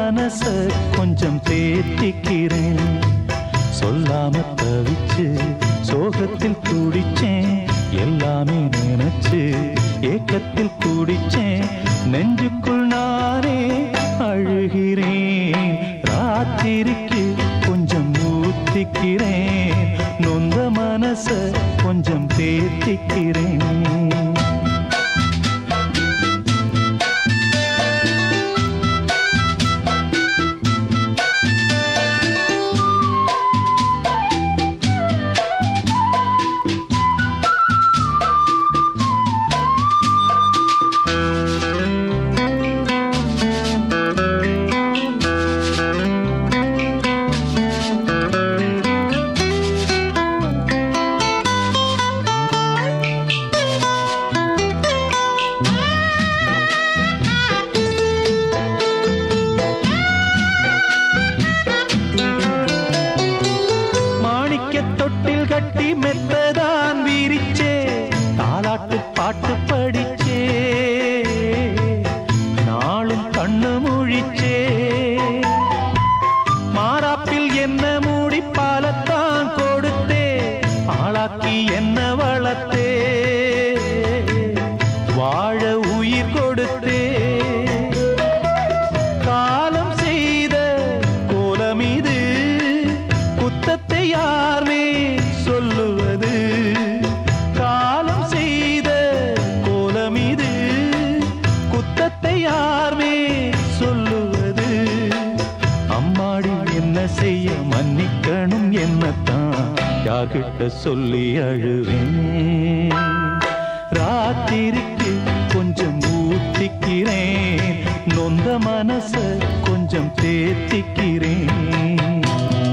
மனச கொஞ்சம் தேத்திக்கிறேன் சொல்லாம தவிச்சு சோகத்தில் துடிச்சேன் எல்லாமே நினைச்சு ஏக்கத்தில் குடிச்சேன் நெஞ்சுக்குள் நானே அழுகிறேன் ராத்திரிக்கு கொஞ்சம் ஊத்திக்கிறேன் நொந்த மனச கொஞ்சம் தேத்திக்கிறேன் மாணிக்க தொட்டில் கட்டி மெத்ததான் வீரிச்சே தாலாட்டு பாட்டு படிச்சே நாளும் கண்ணு முழிச்சே மாறாப்பில் என்ன மூடி பாலத்தான் கொடுத்தே ஆளாக்கி என்ன வளர்த்தே வாழ உயிர் கொடுத்தே காலம் செய்த கோலம் இது குத்தத்தை யாரே சொல்லுவது காலம் செய்த கோலம் இது குத்தத்தை யாரே சொல்லுவது அம்மாடி என்ன செய்ய மன்னிக்கணும் என்னத்தான் யார்கிட்ட சொல்லி அழுவேன் ராத்திரிக்கு கொஞ்சம் ஊத்திக்கிறேன் நொந்த மனச கொஞ்சம் தேத்திக்கிறேன்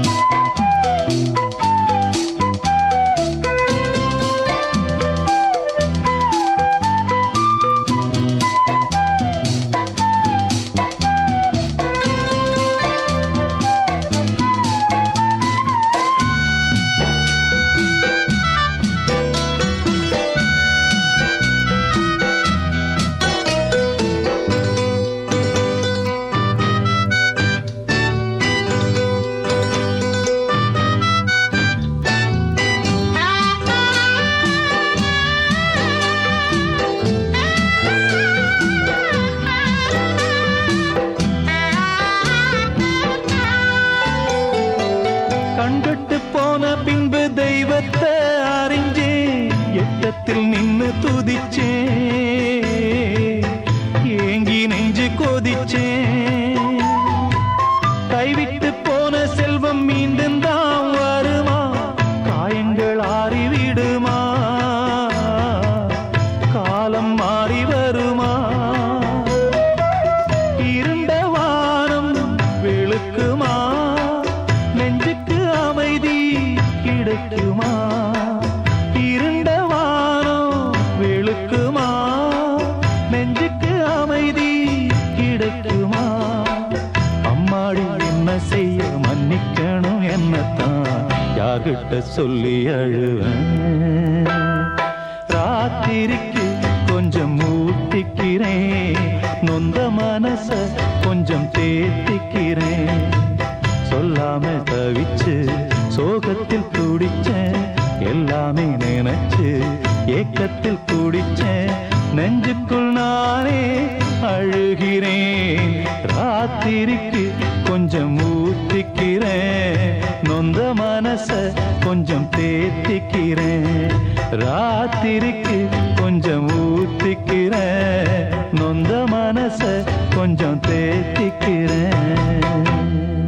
கண்கட்டு போன பின்பு தெய்வத்தை அறிஞ்சே எட்டத்தில் நின்னு துதிச்சே ஏங்கி நெஞ்சு கொதிச்சே கைவிட்டு போன செல்வம் மீண்டும் தான் வருமா காயங்கள் ஆறிவிடுமா காலம் மாறி வருமா இருண்ட வானம் வெளுக்குமா நெஞ்சுக்கு அமைதி கிடைக்குமா இருண்ட வானம் வெளுக்குமா நெஞ்சுக்கு அமைதி கிடைக்குமா அம்மாடி என்ன செய்ய மன்னிக்கணும் என்னத்தான் யார்கிட்ட சொல்லி அழுவேன் ராத்திரிக்கு கொஞ்சம் ஊத்திக்கிறேன் நொந்த மனச கொஞ்சம் தேத்திக்கிறேன் சொல்லாம தவிச்சு சோகத்தில் துடிச்சேன் எல்லாமே நினைச்சு ஏக்கத்தில் குடிச்சேன் நெஞ்சுக்குள் நானே அழுகிறேன் ராத்திரிக்கு கொஞ்சம் ஊத்திக்கிறேன் நொந்த மனச கொஞ்சம் தேத்திக்கிறேன் ராத்திரிக்கு கொஞ்சம் ஊத்திக்கிறேன் நொந்த மனச கொஞ்சம் தேத்திக்கிறேன்